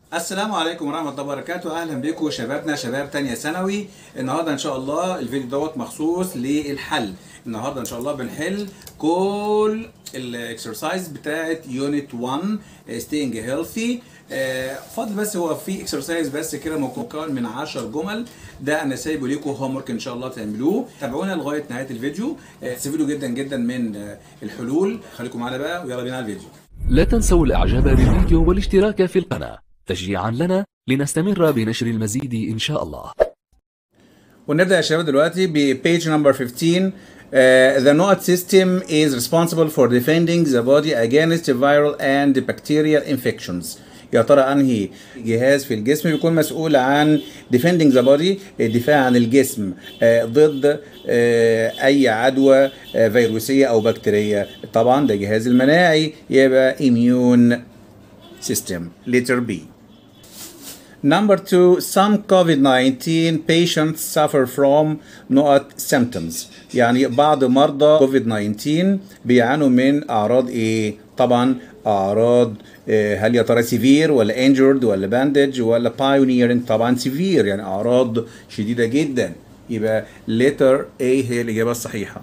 السلام عليكم ورحمة الله وبركاته أهلا بكم شبابنا شباب تانية ثانوي النهاردة إن شاء الله الفيديو دوت مخصوص للحل النهاردة إن شاء الله بنحل كل الاكسرسايز بتاعت يونت 1 staying healthy آه، فاضل بس هو في اكسرسايز بس كده مكون من 10 جمل ده انا سايبه ليكم هوم ورك ان شاء الله تعملوه تابعونا لغايه نهايه الفيديو آه، تستفيدوا جدا جدا من آه، الحلول خليكم معانا بقى ويلا بينا على الفيديو لا تنسوا الإعجاب بالفيديو والاشتراك في القناة تشجيعا لنا لنستمر بنشر المزيد إن شاء الله ونبدا يا شباب دلوقتي ببيج نمبر 15 Uh, the NOAD system is responsible for defending the body against viral and bacterial infections. يا ترى انهي جهاز في الجسم بيكون مسؤول عن defending the body الدفاع عن الجسم آه، ضد آه، اي عدوى آه، فيروسيه او بكتيريه طبعا ده جهاز المناعي يبقى immune system letter B Number two, some COVID-19 patients suffer from not symptoms. يعني بعض مرضى COVID-19 بيعانوا من أعراض إيه؟ طبعا أعراض آه، هل يا ترى سيفير ولا injured ولا bandage ولا pioneering طبعا سيفير يعني أعراض شديدة جدا يبقى letter A هي الإجابة الصحيحة.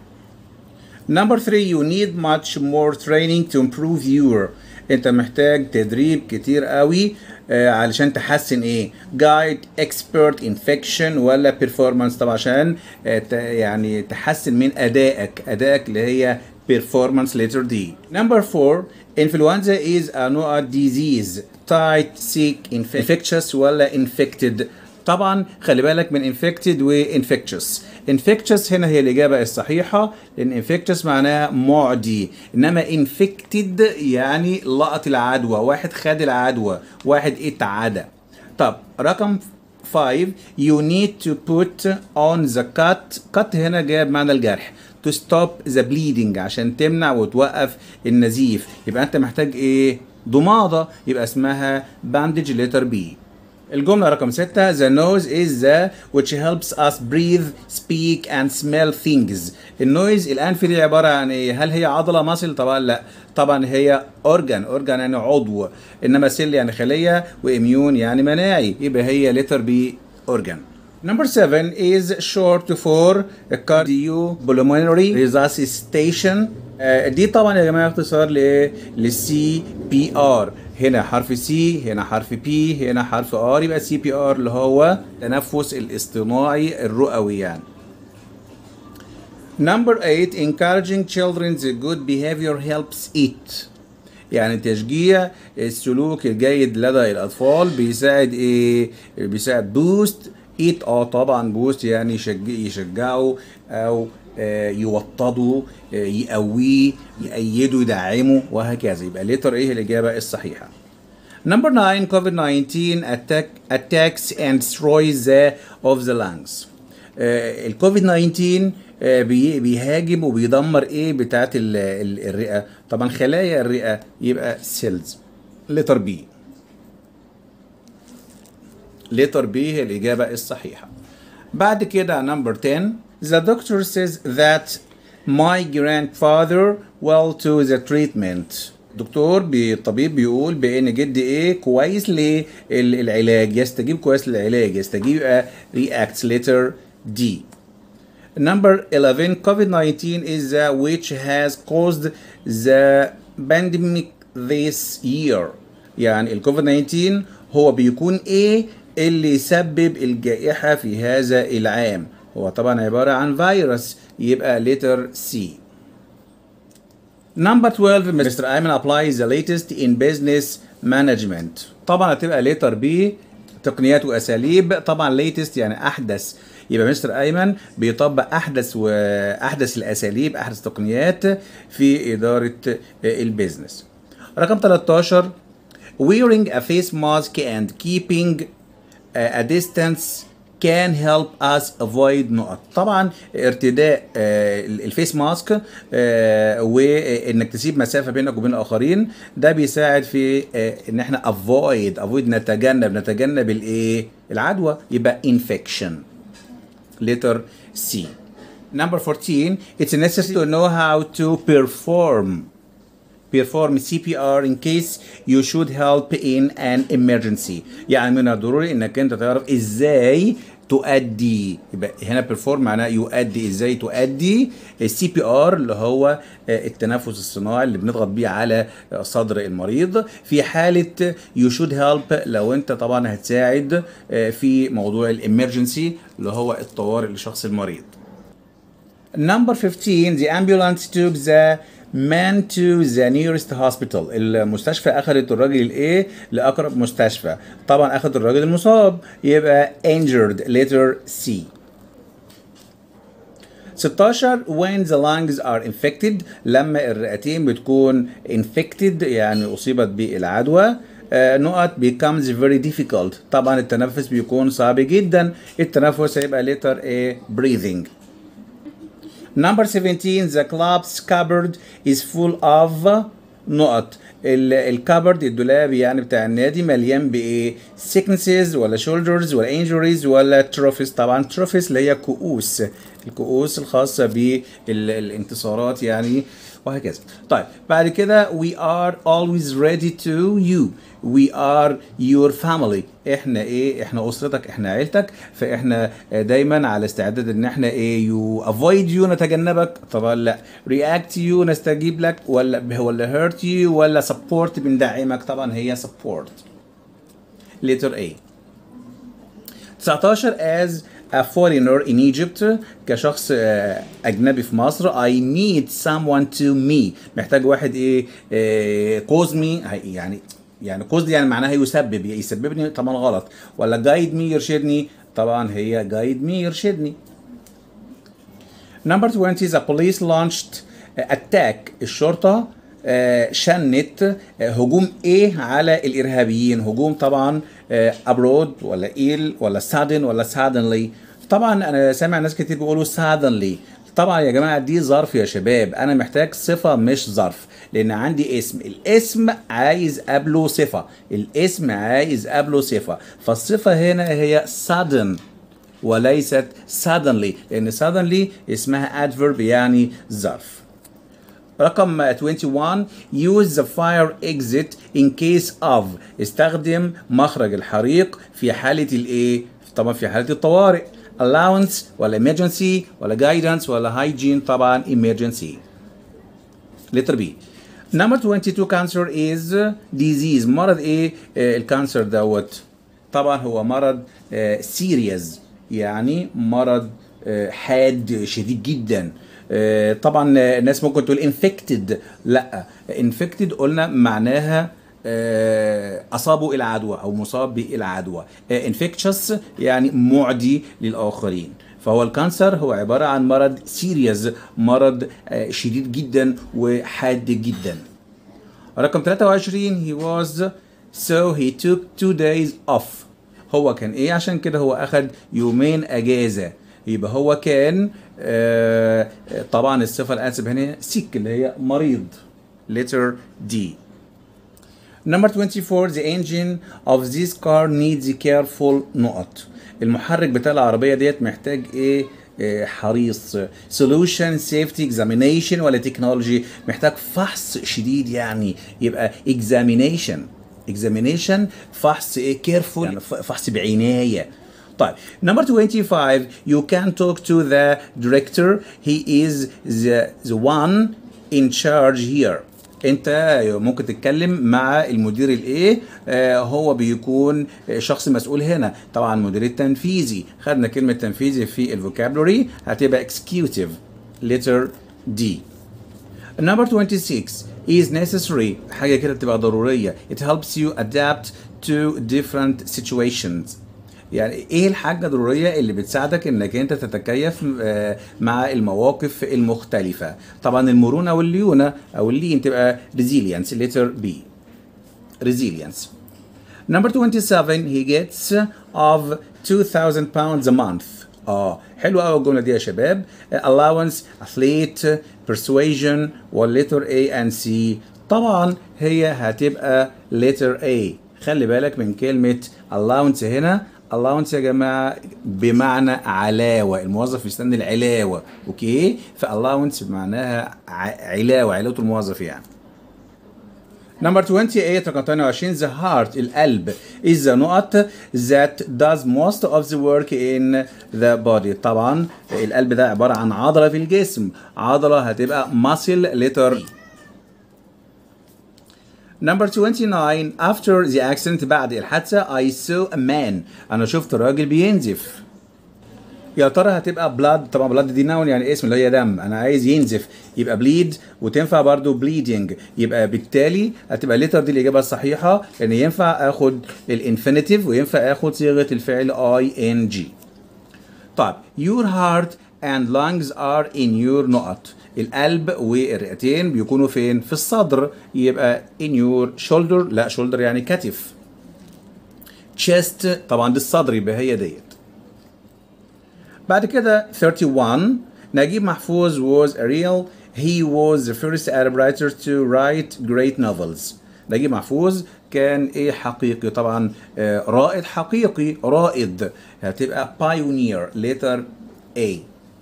Number three, you need much more training to improve your انت محتاج تدريب كتير قوي آه، علشان تحسن ايه guide expert infection ولا performance طبعا عشان آه، ت- يعني تحسن من ادائك ادائك اللي هي performance letter D number four influenza is a new disease tight sick infectious ولا infected طبعا خلي بالك من infected و infectious infectious هنا هي الإجابة الصحيحة لأن infectious معناها معدي إنما infected يعني لقط العدوى واحد خد العدوى واحد اتعدى طب رقم 5 you need to put on the cut cut هنا جايب معنى الجرح to stop the bleeding عشان تمنع وتوقف النزيف يبقى انت محتاج ايه ضمادة يبقى اسمها bandage letter B الجملة رقم ستة The nose is the which helps us breathe, speak and smell things. النويز الأنف دي عبارة عن إيه؟ هل هي عضلة مصل؟ طبعا لا. طبعا هي أورجان، أورجان يعني عضو. إنما سيل يعني خلية وإميون يعني مناعي. يبقى هي letter B أورجان. Number seven is short for cardiopulmonary resuscitation. آه، دي طبعا يا جماعه اختصار لايه؟ للسي بي ار هنا حرف سي هنا حرف بي هنا حرف ار يبقى سي بي ار اللي هو تنفس الاصطناعي الرئوي يعني. Number 8 encouraging children's good behavior helps it يعني تشجيع السلوك الجيد لدى الاطفال بيساعد ايه بيساعد بوست ايت اه طبعا بوست يعني يشجع يشجعوا او آه، يوطدوا آه، يقويه يأيدوا يدعموا وهكذا يبقى ليتر ايه الاجابه الصحيحه Number 9 COVID-19 attack attacks and destroys the of the lungs. آه، الكوفيد 19 آه، بي- بيهاجم وبيدمر ايه بتاعت ال- ال- الرئه طبعا خلايا الرئه يبقى سيلز لتر بي لتر بي هي الاجابه الصحيحه بعد كده نمبر 10 The doctor says that my grandfather well to the treatment دكتور بي- الطبيب بيقول بان جدي ايه كويس للعلاج يستجيب كويس للعلاج يستجيب يبقى reacts letter D Number 11 COVID-19 is the which has caused the pandemic this year يعني الكوفيد 19 هو بيكون ايه اللي سبب الجائحة في هذا العام هو طبعا عبارة عن فيروس يبقى letter C Number 12 Mr. Ayman applies the latest in business management طبعا هتبقى letter B تقنيات واساليب طبعا latest يعني احدث يبقى مستر ايمن بيطبق احدث واحدث الاساليب احدث تقنيات في اداره البيزنس رقم 13 wearing a face mask and keeping a distance can help us avoid نقط طبعا ارتداء آه، الفيس ماسك آه، وانك تسيب مسافه بينك وبين الاخرين ده بيساعد في آه، ان احنا avoid avoid نتجنب نتجنب الايه العدوى يبقى infection letter C number 14 it's necessary to know how to perform perform CPR in case you should help in an emergency يعني من الضروري انك انت تعرف ازاي تؤدي يبقى هنا perform معناه يؤدي ازاي تؤدي السي بي ار اللي هو التنفس الصناعي اللي بنضغط بيه على صدر المريض في حاله you should help لو انت طبعا هتساعد في موضوع الامرجنسي اللي هو الطوارئ للشخص المريض Number 15 the ambulance took the man to the nearest hospital المستشفى اخذت الراجل الايه لاقرب مستشفى طبعا اخذ الراجل المصاب يبقى injured letter C 16 when the lungs are infected لما الرئتين بتكون infected يعني اصيبت بالعدوى نقط becomes very difficult طبعا التنفس بيكون صعب جدا التنفس هيبقى letter A breathing Number 17 the club's cupboard is full of نقط الكابرد الدولاب يعني بتاع النادي مليان بايه؟ sicknesses ولا shoulders ولا injuries ولا trophies طبعا trophies اللي هي كؤوس الكؤوس الخاصة بالانتصارات يعني وهكذا طيب بعد كده we are always ready to you we are your family احنا ايه احنا اسرتك احنا عيلتك فاحنا دايما على استعداد ان احنا ايه you avoid you نتجنبك طبعا لا react you نستجيب لك ولا ولا hurt you ولا support بندعمك طبعا هي support letter A 19 as a foreigner in Egypt كشخص اجنبي في مصر I need someone to me محتاج واحد ايه, إيه cause me يعني يعني cause يعني معناها يسبب يسببني طبعا غلط ولا guide me يرشدني طبعا هي guide me يرشدني number 20 the police launched attack الشرطة شنت هجوم ايه على الارهابيين هجوم طبعا ابرود ولا ايل ولا سادن ولا سادنلي طبعا انا سامع ناس كتير بيقولوا سادنلي طبعا يا جماعه دي ظرف يا شباب انا محتاج صفه مش ظرف لان عندي اسم الاسم عايز قبله صفه الاسم عايز قبله صفه فالصفه هنا هي sudden وليست suddenly لان suddenly اسمها adverb يعني ظرف رقم 21 use the fire exit in case of استخدم مخرج الحريق في حالة الايه طبعا في حالة الطوارئ allowance ولا emergency ولا guidance ولا hygiene طبعا emergency letter B number 22 cancer is disease مرض ايه آه الكانسر دوت طبعا هو مرض آه serious يعني مرض آه حاد شديد جدا طبعا الناس ممكن تقول infected لا infected قلنا معناها اصابوا العدوى او مصاب بالعدوى infectious يعني معدي للاخرين فهو الكانسر هو عباره عن مرض سيريس مرض شديد جدا وحاد جدا رقم 23 he was so he took two days off هو كان ايه عشان كده هو اخد يومين اجازه يبقى هو كان آه طبعا الصفه الانسب هنا سيك اللي هي مريض letter D Number 24 the engine of this car needs careful نقط المحرك بتاع العربية ديت محتاج ايه إيه حريص solution safety examination ولا تكنولوجي محتاج فحص شديد يعني يبقى examination examination فحص ايه careful يعني فحص بعناية طيب number 25 you can talk to the director he is the, the one in charge here انت ممكن تتكلم مع المدير الايه آه هو بيكون شخص مسؤول هنا طبعا المدير التنفيذي خدنا كلمه تنفيذي في الفوكابلري هتبقى executive letter D number 26 is necessary حاجه كده بتبقى ضروريه it helps you adapt to different situations يعني ايه الحاجه الضروريه اللي بتساعدك انك انت تتكيف مع المواقف المختلفه طبعا المرونه والليونه او اللين تبقى resilience letter B resilience number 27 he gets of 2000 pounds a month اه حلو قوي الجمله دي يا شباب allowance athlete persuasion والletter A and C طبعا هي هتبقى letter A خلي بالك من كلمه allowance هنا allowance يا جماعه بمعنى علاوه الموظف يستنى العلاوه اوكي فallowance بمعناها علاوه علاوه الموظف يعني Number 28 رقم 22 the heart القلب is the نقط that does most of the work in the body طبعا القلب ده عبارة عن عضلة في الجسم عضلة هتبقى muscle letter E. Number 29 after the accident بعد الحادثة I saw a man أنا شفت راجل بينزف يا ترى هتبقى بلاد طبعا بلاد دي نون يعني اسم اللي هي دم انا عايز ينزف يبقى بليد وتنفع برضو بليدنج يبقى بالتالي هتبقى ليتر دي الاجابه الصحيحه لان ينفع اخد الانفينيتيف وينفع اخد صيغه الفعل اي ان جي طيب your heart and lungs are in your نقط القلب والرئتين بيكونوا فين في الصدر يبقى in your shoulder لا shoulder يعني كتف chest طبعا دي الصدر يبقى هي ديت بعد كده 31 نجيب محفوظ was a real he was the first Arab writer to write great novels نجيب محفوظ كان ايه حقيقي طبعا آه رائد حقيقي رائد هتبقى pioneer letter A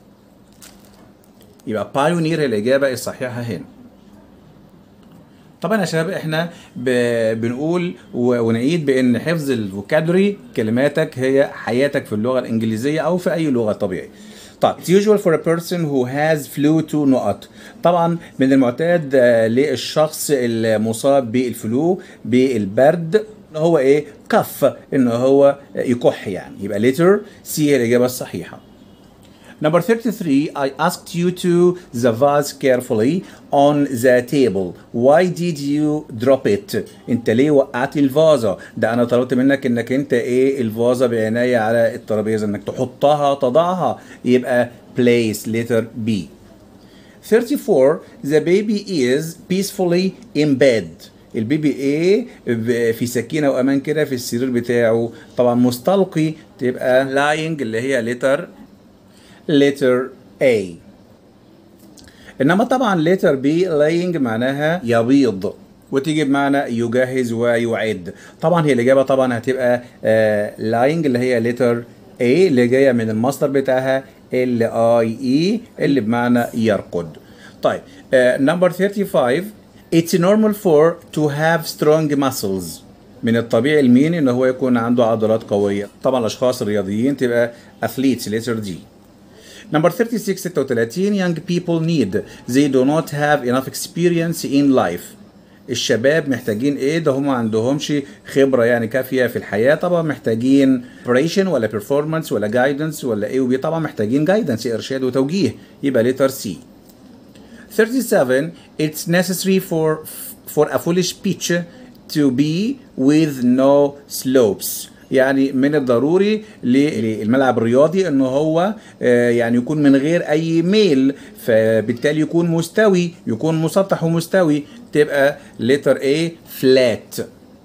يبقى pioneer هي الإجابة الصحيحة هنا طبعا يا شباب احنا ب- بنقول و- ونعيد بان حفظ الفوكابلري كلماتك هي حياتك في اللغه الانجليزيه او في اي لغه طبيعي. طيب it's usual for a person who has flu to نقط طبعا من المعتاد آه، للشخص المصاب بالفلو بالبرد إن هو ايه كف ان هو يكح يعني يبقى letter C هي الاجابه الصحيحه. Number 33, I asked you to the vase carefully on the table. Why did you drop it? انت ليه وقعت الفازة؟ ده انا طلبت منك انك انت ايه الفازة بعناية على الترابيزة انك تحطها تضعها يبقى place letter B. 34 the baby is peacefully in bed البيبي ايه ب- في سكينه وامان كده في السرير بتاعه طبعا مستلقي تبقى lying اللي هي letter letter A انما طبعا letter B laying معناها يبيض وتيجي بمعنى يجهز ويعد طبعا هي الاجابه طبعا هتبقى آه lying اللي هي letter A اللي جايه من المصدر بتاعها ال I E اللي بمعنى يرقد طيب نمبر 35 It's normal for to have strong muscles من الطبيعي لمين ان هو يكون عنده عضلات قويه طبعا الاشخاص الرياضيين تبقى athletes letter D Number 36 36 young people need they do not have enough experience in life الشباب محتاجين ايه ده هم ما عندهمش خبره يعني كافيه في الحياه طبعا محتاجين preparation ولا performance ولا guidance ولا ايه وبي طبعا محتاجين guidance ارشاد وتوجيه يبقى letter C 37 it's necessary for for a foolish pitch to be with no slopes يعني من الضروري للملعب الرياضي ان هو آه، يعني يكون من غير اي ميل فبالتالي يكون مستوي يكون مسطح ومستوي تبقى letter A flat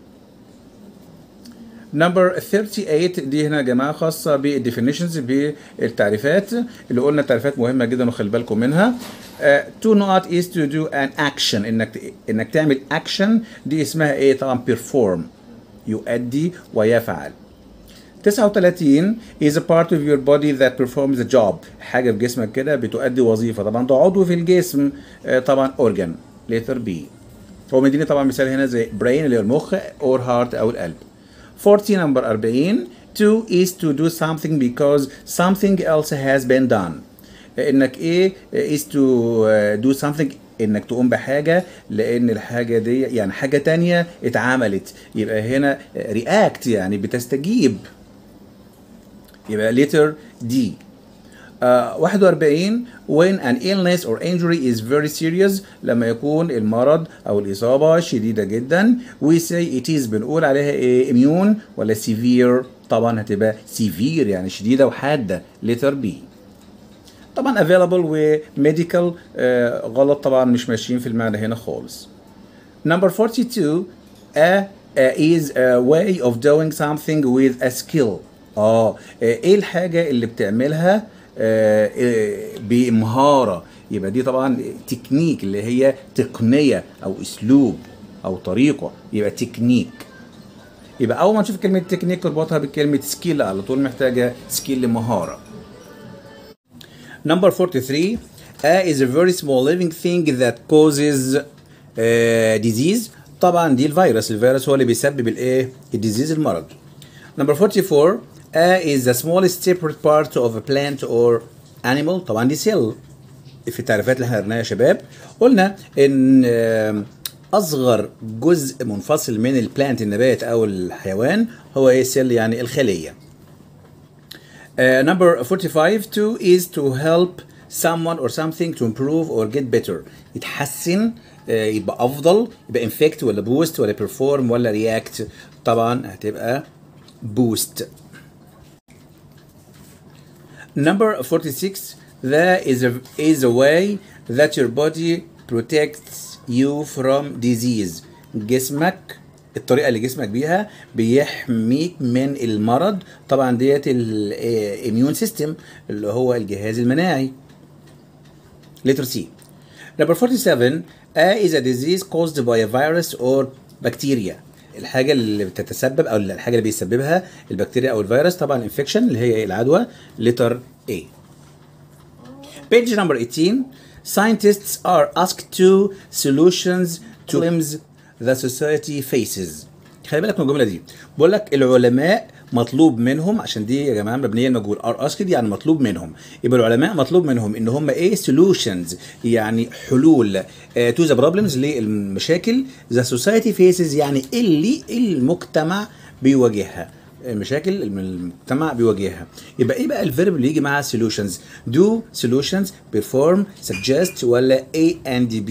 نمبر 38 دي هنا يا جماعه خاصه بالديفينيشنز بالتعريفات اللي قلنا التعريفات مهمه جدا وخلي بالكم منها تو نوت از تو دو ان اكشن انك انك تعمل اكشن دي اسمها ايه طبعا بيرفورم يؤدي ويفعل 39 is a part of your body that performs a job حاجه في جسمك كده بتؤدي وظيفه طبعا ده عضو في الجسم آه، طبعا organ letter B هو مديني طبعا مثال هنا زي brain اللي هو المخ or heart او القلب 40 نمبر 40 to is to do something because something else has been done انك ايه is to uh, do something انك تقوم بحاجه لان الحاجه دي يعني حاجه تانية اتعملت يبقى هنا react يعني بتستجيب يبقى letter D آه 41 when an illness or injury is very serious لما يكون المرض او الاصابه شديده جدا we say it is بنقول عليها ايه immune ولا severe طبعا هتبقى severe يعني شديده وحاده letter B طبعا available و medical آه غلط طبعا مش ماشيين في المعنى هنا خالص Number 42 a, a is a way of doing something with a skill اه ايه الحاجة اللي بتعملها آه آه، بمهارة يبقى دي طبعا تكنيك اللي هي تقنية او اسلوب او طريقة يبقى تكنيك يبقى اول ما نشوف كلمة تكنيك تربطها بكلمة سكيل على طول محتاجة سكيل لمهارة Number 43 A is a very small living thing that causes uh, disease طبعا دي الفيروس الفيروس هو اللي بيسبب الايه الديزيز المرض number 44 A is the smallest separate part of a plant or animal طبعا دي cell في التعريفات اللي احنا قريناها يا شباب قلنا ان آم، اصغر جزء منفصل من البلانت النبات او الحيوان هو ايه سيل يعني الخليه Uh, number 45 two is to help someone or something to improve or get better يتحسن uh, يبقى افضل يبقى infect ولا boost ولا perform ولا react طبعا هتبقى boost number 46 there is a is a way that your body protects you from disease جسمك الطريقه اللي جسمك بيها بيحميك من المرض طبعا ديت الاميون سيستم اللي هو الجهاز المناعي letter C number 47 A is a disease caused by a virus or bacteria الحاجه اللي بتتسبب او الحاجه اللي بيسببها البكتيريا او الفيروس طبعا infection اللي هي العدوى letter A Page number 18 Scientists are asked to solutions to problems the society faces خلي بالك من الجمله دي بقول لك العلماء مطلوب منهم عشان دي يا جماعه مبنيه المجهول ار اسكد يعني مطلوب منهم يبقى العلماء مطلوب منهم ان هم ايه سولوشنز يعني حلول تو ذا بروبلمز للمشاكل ذا سوسايتي فيسز يعني اللي المجتمع بيواجهها المشاكل اللي المجتمع بيواجهها يبقى ايه بقى الفيرب اللي يجي مع solutions do solutions perform suggest ولا A and B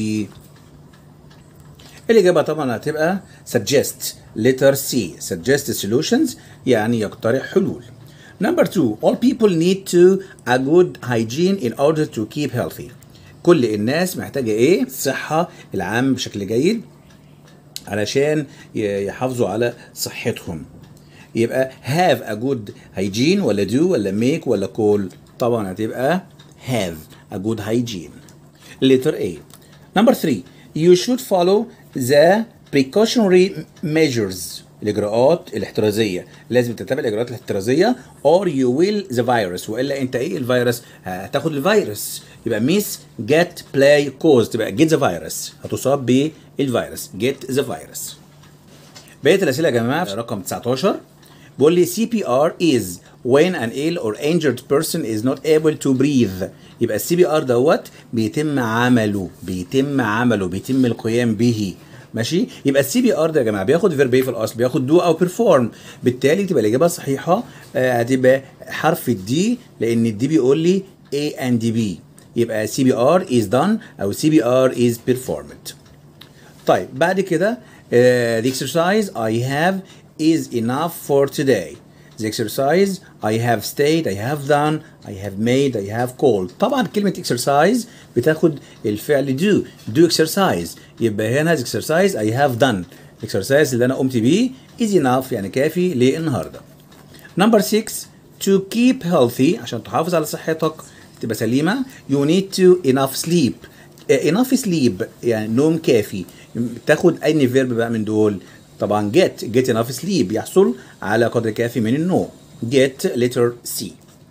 الإجابة طبعا هتبقى suggest letter C suggest solutions يعني يقترح حلول number two all people need to a good hygiene in order to keep healthy كل الناس محتاجة ايه الصحة العام بشكل جيد علشان ي- يحافظوا على صحتهم يبقى have a good hygiene ولا do ولا make ولا call طبعا هتبقى have a good hygiene letter A number three you should follow the precautionary measures الإجراءات الاحترازية لازم تتبع الإجراءات الاحترازية or you will the virus وإلا أنت إيه الفيروس هتاخد الفيروس يبقى miss get play cause تبقى get the virus هتصاب بالفيروس get the virus بقيه الاسئله يا جماعه رقم 19 بيقول لي سي بي ار از when an ill or injured person is not able to breathe يبقى السي بي ار دوت بيتم عمله بيتم عمله بيتم القيام به ماشي يبقى السي بي ار ده يا جماعه بياخد فيرب ايه في الاصل بياخد دو او بيرفورم بالتالي تبقى الاجابه الصحيحه آه، هتبقى حرف الدي لان الدي بيقول لي A and B يبقى سي بي ار is done او سي بي ار is performed طيب بعد كده uh, the exercise I have is enough for today the exercise I have stayed I have done I have made I have called طبعا كلمة exercise بتاخد الفعل do do exercise يبقى هنا the exercise I have done exercise اللي أنا قمت بيه is enough يعني كافي للنهاردة Number 6 to keep healthy عشان تحافظ على صحتك تبقى سليمة you need to enough sleep آه، enough sleep يعني نوم كافي تاخد اي فيرب بقى من دول طبعا get get enough sleep يحصل على قدر كافي من النوم get letter C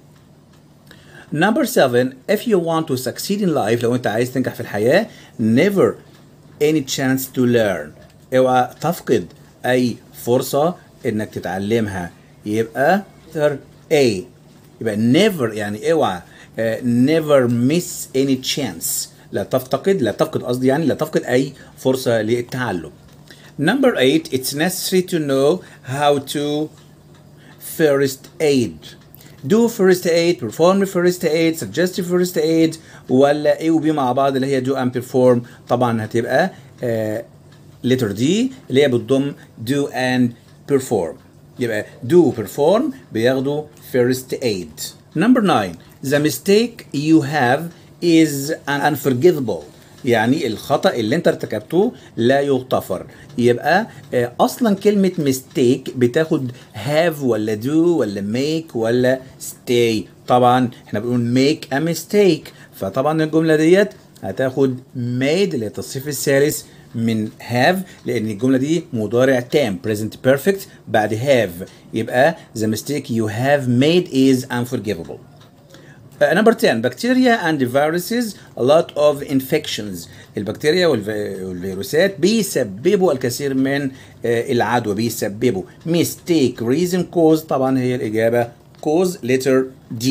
Number seven, if you want to succeed in life لو انت عايز تنجح في الحياة never any chance to learn اوعى تفقد اي فرصة انك تتعلمها يبقى letter A يبقى never يعني اوعى آه، never miss any chance لا تفتقد لا تفقد قصدي يعني لا تفقد اي فرصة للتعلم Number eight, it's necessary to know how to first aid. Do first aid, perform first aid, suggest first aid ولا A و B مع بعض اللي هي do and perform طبعا هتبقى آه letter D اللي هي بتضم do and perform يبقى do perform بياخدوا first aid. Number nine, the mistake you have is unforgivable. يعني الخطأ اللي انت ارتكبته لا يغتفر يبقى آه، اصلا كلمة mistake بتاخد have ولا do ولا make ولا stay طبعا احنا بنقول make a mistake فطبعا الجملة ديت هتاخد made اللي هي التصريف الثالث من have لان الجملة دي مضارع تام present perfect بعد have يبقى the mistake you have made is unforgivable Uh, number 10 bacteria and viruses a lot of infections البكتيريا والف- والفيروسات بيسببوا الكثير من uh, العدوى بيسببوا mistake reason cause طبعا هي الإجابة cause letter D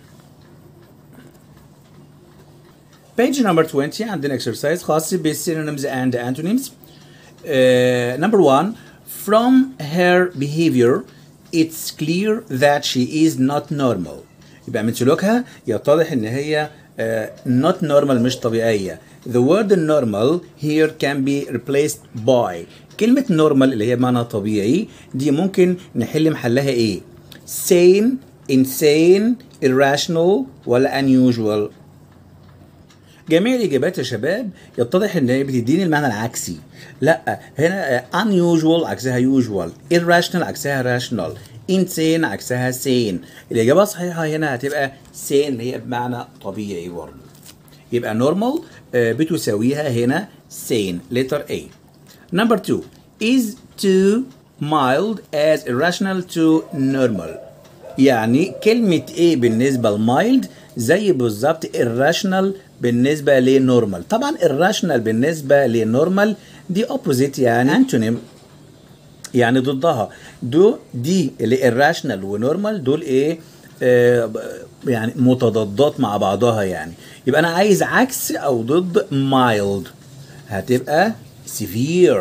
page number 20 عندنا exercise خاص بالsynonyms and antonyms uh, number one from her behavior it's clear that she is not normal يبقى من سلوكها يتضح ان هي uh, not normal مش طبيعية the word normal here can be replaced by كلمة normal اللي هي بمعنى طبيعي دي ممكن نحل محلها ايه sane insane irrational ولا unusual جميع الاجابات يا شباب يتضح ان هي بتديني المعنى العكسي لا هنا uh, unusual عكسها usual irrational عكسها rational insane عكسها sane الاجابه الصحيحه هنا هتبقى sane اللي هي بمعنى طبيعي برضه يبقى normal uh, بتساويها هنا sane letter A number two is too mild as irrational to normal يعني كلمة ايه بالنسبة لمايلد زي بالظبط irrational بالنسبة لنورمال طبعا irrational بالنسبة لنورمال دي opposite يعني antonym يعني ضدها دو دي اللي irrational ونورمال دول ايه آه ب- يعني متضادات مع بعضها يعني يبقى انا عايز عكس او ضد mild هتبقى severe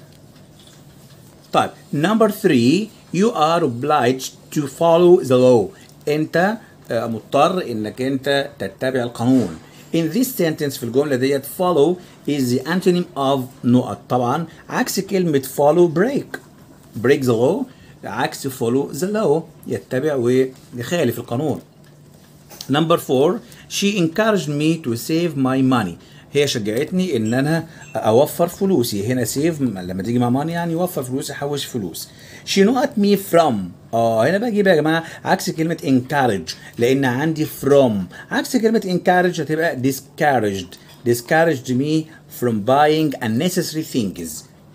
طيب number three you are obliged to follow the law انت آه، مضطر انك انت تتبع القانون in this sentence في الجملة ديت follow is the antonym of نقط طبعا عكس كلمة follow break break the law عكس follow the law يتبع ويخالف القانون Number four, she encouraged me to save my money. هي شجعتني ان انا اوفر فلوسي هنا سيف لما تيجي مع ماني يعني يوفر فلوس يحوش فلوس she not me from اه هنا بجيب يا جماعه عكس كلمه encourage لان عندي from عكس كلمه encourage هتبقى discouraged discouraged me from buying unnecessary things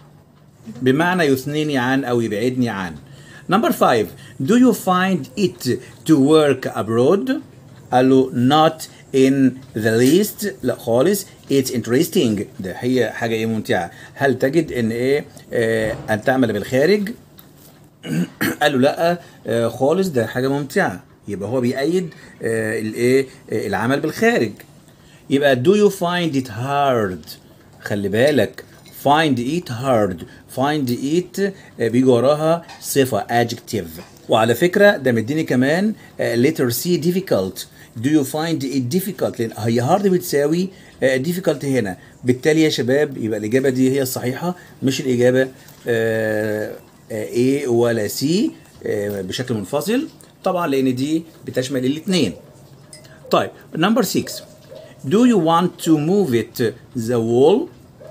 بمعنى يثنيني عن او يبعدني عن Number five, do you find it to work abroad? قال له not in the least لا خالص it's interesting ده هي حاجة ايه ممتعة هل تجد ان ايه آه ان تعمل بالخارج قال له لا آه خالص ده حاجة ممتعة يبقى هو بيأيد آه الايه آه العمل بالخارج يبقى do you find it hard خلي بالك find it hard find it آه، بيجي وراها صفة adjective وعلى فكرة ده مديني كمان آه، letter C difficult do you find it difficult لأن هي hard بتساوي آه، difficult هنا بالتالي يا شباب يبقى الإجابة دي هي الصحيحة مش الإجابة آه، آه، A ولا C آه، بشكل منفصل طبعا لأن دي بتشمل الاثنين طيب number 6 do you want to move it the wall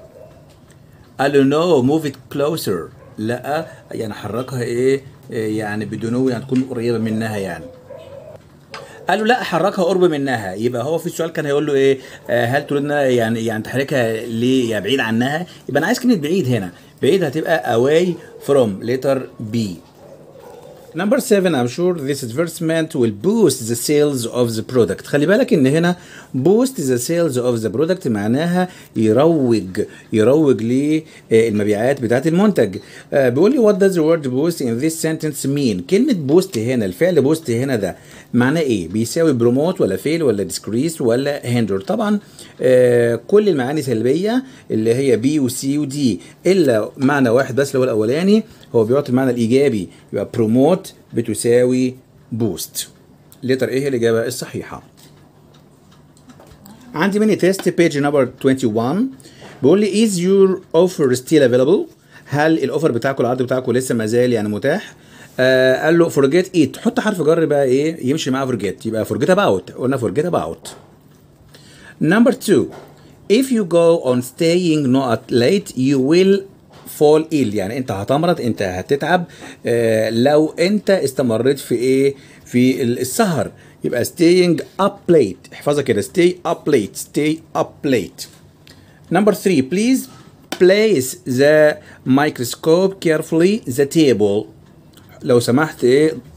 قال له no move it closer لا يعني حركها ايه إيه يعني بدنو يعني تكون قريبه منها يعني قال له لا حركها قرب منها يبقى هو في السؤال كان هيقول له ايه آه هل تريدنا يعني يعني تحركها ليه يعني بعيد عنها يبقى انا عايز كلمه بعيد هنا بعيد هتبقى away from letter B Number seven, I'm sure this advertisement will boost the sales of the product. خلي بالك ان هنا boost the sales of the product معناها يروج يروج للمبيعات بتاعت المنتج. آه، بيقول لي what does the word boost in this sentence mean؟ كلمة boost هنا الفعل boost هنا ده معناه ايه؟ بيساوي بروموت ولا فيل ولا discrease ولا hinder؟ طبعا آه، كل المعاني سلبية اللي هي بي وسي ودي الا معنى واحد بس اللي هو الاولاني هو بيعطي المعنى الايجابي يبقى بروموت بتساوي بوست لتر ايه هي الاجابه الصحيحه عندي ميني تيست بيج نمبر 21 بيقول لي از يور اوفر ستيل افيلابل هل الاوفر بتاعكم العرض بتاعكم لسه ما زال يعني متاح آه قال له فورجيت ايت حط حرف جر بقى ايه يمشي معاه فورجيت يبقى فورجيت اباوت قلنا فورجيت اباوت Number two, if you go on staying not late, you will fall ill يعني انت هتمرض انت هتتعب آه لو انت استمريت في ايه في ال- السهر يبقى staying up late احفظها كده stay up late stay up late Number three, please place the microscope carefully the table لو سمحت ايه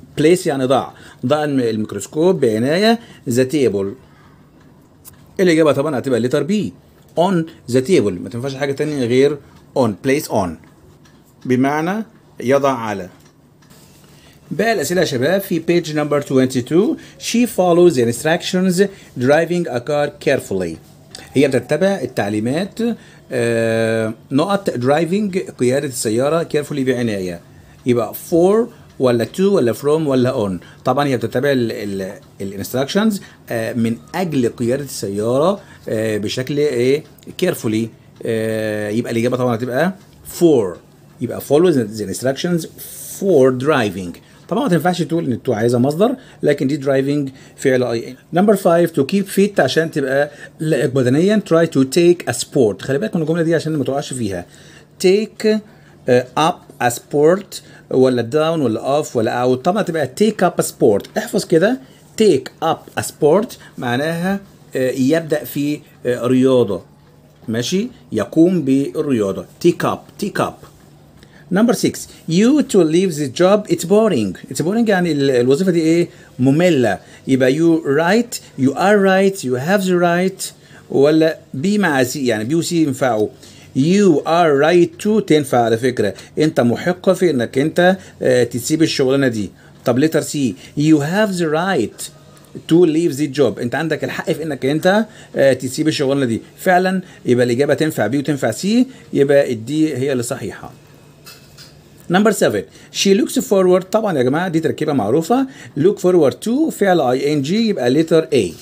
place يعني ضع ضع الم- الميكروسكوب بعناية the table الإجابة طبعا هتبقى letter B on the table ما تنفعش حاجة تانية غير on place on بمعنى يضع على باقي الأسئلة يا شباب في page number 22 she follows the instructions driving a car carefully هي بتتبع التعليمات آه، نقط driving قيادة السيارة carefully بعناية يبقى for ولا to ولا from ولا on طبعا هي بتتبع الانستراكشنز من اجل قياده السياره آه، بشكل ايه carefully آه، يبقى الاجابه طبعا هتبقى for يبقى follow the instructions for driving طبعا ما تنفعش تقول ان التو عايزه مصدر لكن دي درايفنج فعل اي نمبر 5 تو كيب فيت عشان تبقى لائق بدنيا try to take a sport خلي بالك من الجمله دي عشان ما تقعش فيها take uh, up a sport ولا down ولا off ولا out طبعا تبقى take up a sport احفظ كده take up a sport معناها آه، يبدا في آه، رياضه ماشي يقوم بالرياضه take up take up نمبر 6 you to leave this job it's boring it's boring يعني ال- الوظيفه دي ايه ممله يبقى you right you are right you have the right ولا بي مع سي يعني بي وسي ينفعوا you are right to تنفع على فكره انت محق في انك انت آه، تسيب الشغلانه دي طب لتر سي you have the right to leave the job انت عندك الحق في انك انت آه، تسيب الشغلانه دي فعلا يبقى الاجابه تنفع بي وتنفع سي يبقى الدي هي اللي صحيحه نمبر 7 she looks forward طبعا يا جماعه دي تركيبه معروفه look forward to فعل اي ان جي يبقى letter A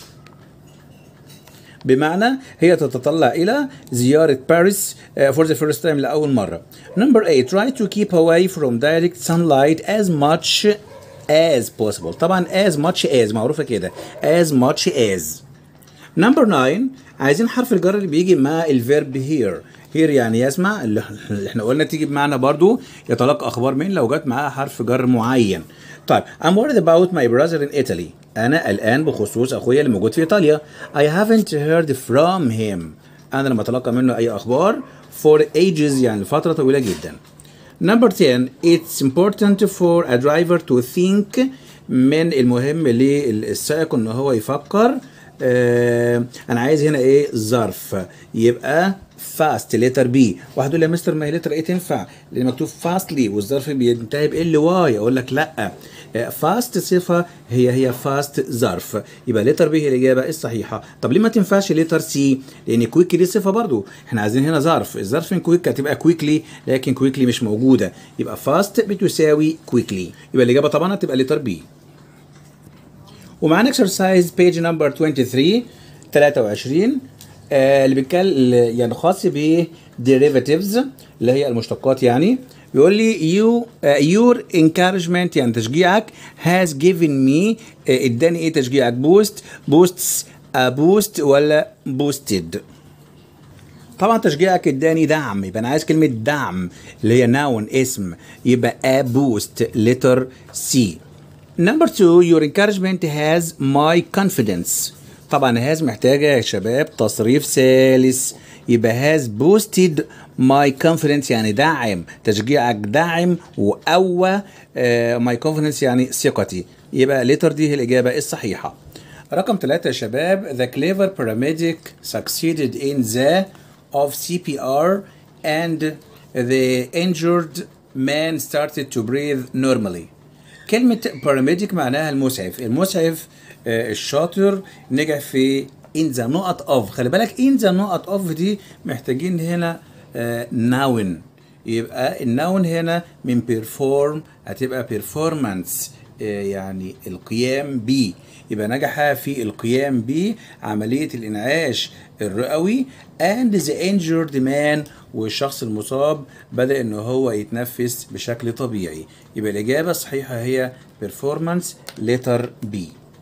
بمعنى هي تتطلع الى زياره باريس uh, for the first time لاول مره. Number 8 try to keep away from direct sunlight as much as possible. طبعا as much as معروفه كده as much as. نمبر 9 عايزين حرف الجر اللي بيجي مع الفيرب هير هير يعني يسمع اللي اللي احنا قلنا تيجي بمعنى برضو يتلقى اخبار من لو جت معاها حرف جر معين طيب I'm worried about my brother in Italy انا قلقان بخصوص اخويا اللي موجود في ايطاليا I haven't heard from him انا لما اتلقى منه اي اخبار for ages يعني لفتره طويله جدا Number 10 it's important for a driver to think من المهم للسائق ان هو يفكر آه انا عايز هنا ايه ظرف يبقى فاست لتر بي واحد يقول لي يا مستر ما هي لتر ايه تنفع لان مكتوب فاستلي والظرف بينتهي بال واي اقول لك لا فاست صفه هي هي فاست ظرف يبقى لتر بي هي الاجابه الصحيحه طب ليه ما تنفعش لتر سي لان كويك دي صفه برضو احنا عايزين هنا ظرف الظرف من كويك هتبقى كويكلي لكن كويكلي مش موجوده يبقى فاست بتساوي كويكلي يبقى الاجابه طبعا هتبقى لتر بي ومعانا اكسرسايز بيج نمبر 23 23 آه اللي بيتكلم يعني خاص ب derivatives اللي هي المشتقات يعني بيقول لي you uh, your encouragement يعني تشجيعك has given me uh, اداني ايه تشجيعك boost boosts a boost ولا boosted طبعا تشجيعك اداني دعم يبقى انا عايز كلمه دعم اللي هي ناون اسم يبقى a boost letter C Number two, your encouragement has my confidence. طبعا has محتاجة يا شباب تصريف ثالث يبقى has boosted my confidence يعني دعم تشجيعك دعم وقوى uh, my confidence يعني ثقتي يبقى letter دي هي الإجابة الصحيحة رقم ثلاثة يا شباب the clever paramedic succeeded in the of CPR and the injured man started to breathe normally كلمة باراميديك معناها المسعف المسعف آه، الشاطر نجح في in the نقط of خلي بالك in the نقط of دي محتاجين هنا ناون يبقى الناون هنا من perform هتبقى performance آه، يعني القيام بيه يبقى نجح في القيام بعملية الإنعاش الرئوي and the injured man والشخص المصاب بدأ إن هو يتنفس بشكل طبيعي يبقى الإجابة الصحيحة هي performance letter B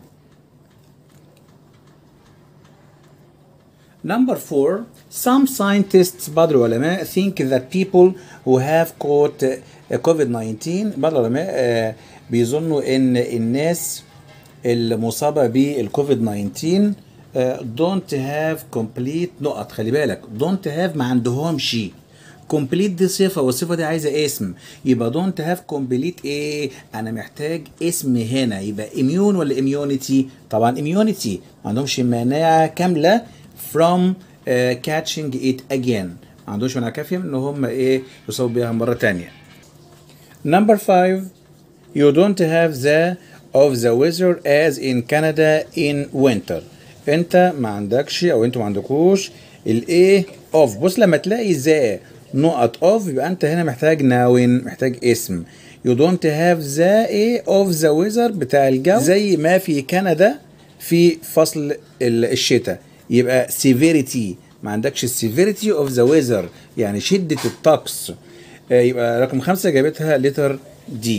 Number four, some scientists بعض العلماء think that people who have caught uh, COVID-19 بعض العلماء آه، بيظنوا ان الناس المصابة بالكوفيد 19 آه، don't have complete نقط خلي بالك don't have ما عندهمش كومبليت دي صفة والصفة دي عايزة اسم يبقى دونت هاف كومبليت ايه انا محتاج اسم هنا يبقى اميون ولا اميونيتي طبعا اميونيتي ما عندهمش مناعة كاملة from uh, catching it again ما عندهمش مناعة كافية ان هم ايه يصابوا بيها مرة تانية number five you don't have the of the weather as in Canada in winter انت ما عندكش او انتوا ما عندكوش الايه اوف بص لما تلاقي ذا نقط اوف يبقى انت هنا محتاج ناون محتاج اسم you don't have the ايه of the weather بتاع الجو زي ما في كندا في فصل ال- الشتاء يبقى severity ما عندكش severity of the weather يعني شدة الطقس آه، يبقى رقم خمسة جابتها letter D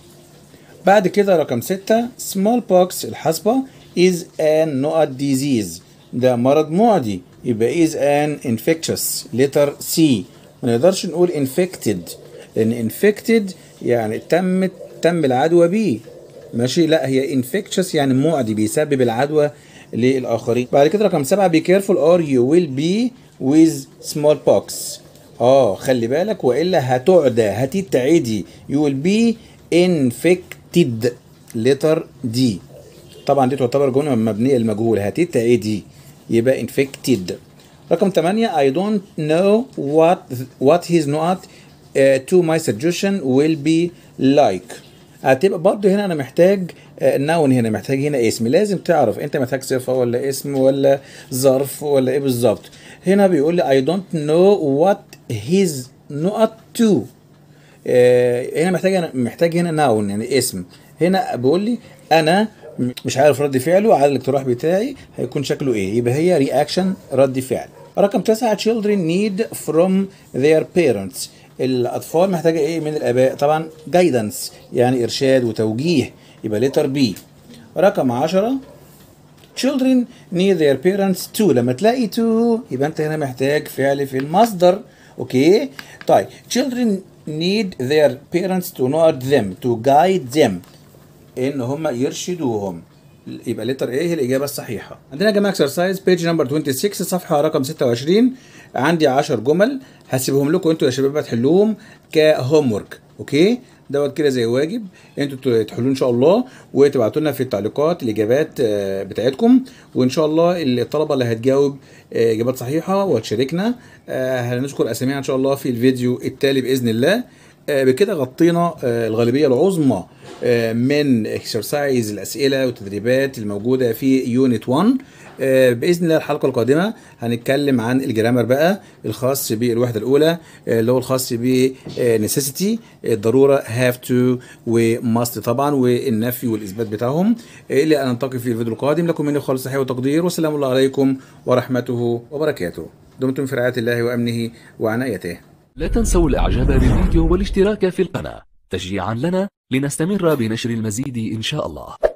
بعد كده رقم ستة small pox الحصبة is an نقط disease ده مرض معدي يبقى is an infectious letter C ما نقدرش نقول infected لأن infected يعني تمت تم العدوى بيه ماشي لا هي infectious يعني معدي بيسبب العدوى للآخرين بعد كده رقم سبعة be careful or you will be with smallpox اه خلي بالك والا هتعدى هتتعدي you will be infected letter D طبعا دي تعتبر جمله مبنيه للمجهول هتتعدي يبقى infected رقم 8 I don't know what what his not uh, to my suggestion will be like هتبقى برضه هنا انا محتاج نون هنا محتاج هنا اسم لازم تعرف انت محتاج صفه ولا اسم ولا ظرف ولا ايه بالظبط هنا بيقول لي I don't know what his نقط to آه، هنا محتاج أنا محتاج هنا ناون يعني اسم هنا بيقول لي انا م- مش عارف رد فعله على الاقتراح بتاعي هيكون شكله ايه يبقى هي رياكشن رد فعل رقم تسعة children need from their parents الاطفال محتاجه ايه من الاباء طبعا guidance يعني ارشاد وتوجيه يبقى letter B رقم عشرة children need their parents to لما تلاقي to يبقى انت هنا محتاج فعل في المصدر اوكي طيب children need their parents to know them to guide them ان هم يرشدوهم يبقى لتر ايه هي الاجابه الصحيحه عندنا يا جماعه اكسرسايز بيج نمبر 26 صفحه رقم 26 عندي 10 جمل هسيبهم لكم انتوا يا شباب بقى تحلوهم كهوم ورك اوكي دوت كده زي واجب انتوا تحلوه ان شاء الله وتبعتوا لنا في التعليقات الاجابات آه، بتاعتكم وان شاء الله الطلبه اللي هتجاوب آه، اجابات صحيحه وتشاركنا آه، هنذكر اساميها ان شاء الله في الفيديو التالي باذن الله آه، بكده غطينا آه، الغالبيه العظمى آه، من اكسرسايز الاسئله والتدريبات الموجوده في يونت 1 آه، باذن الله الحلقه القادمه هنتكلم عن الجرامر بقى الخاص بالوحده الاولى آه، اللي هو الخاص ب necessity الضروره have to وماست طبعا والنفي والاثبات بتاعهم آه، الى ان نلتقي في الفيديو القادم لكم مني خالص تحيه وتقدير والسلام الله عليكم ورحمته وبركاته دمتم في رعايه الله وامنه وعنايته لا تنسوا الاعجاب بالفيديو والاشتراك في القناة تشجيعا لنا لنستمر بنشر المزيد ان شاء الله